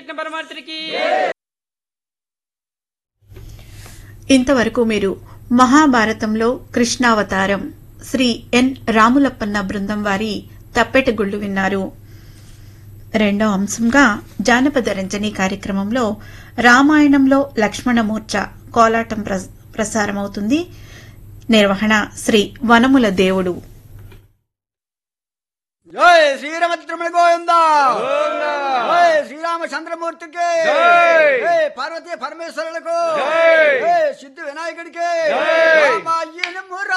శ్రీకృష్ణ పరమాత్రికి ఇంతవరకు మీరు మహాభారతంలో కృష్ణావతారం శ్రీ ఎన్ రాములప్పన్న బృందం వారి తప్పెటగుళ్ళు విన్నారు రెండో అంశంగా జానపద రంజని కార్యక్రమంలో రామాయణంలో లక్ష్మణమూర్చ కోలాటం ప్ర- ప్రసారమవుతుంది నిర్వహణ శ్రీ వనముల దేవుడు జై శ్రీరామచంద్రమణ గోవింద జై శ్రీరామచంద్రమూర్తికి జై పార్వతీ పరమేశ్వరులకు జై సిద్ధి వినాయకుడికి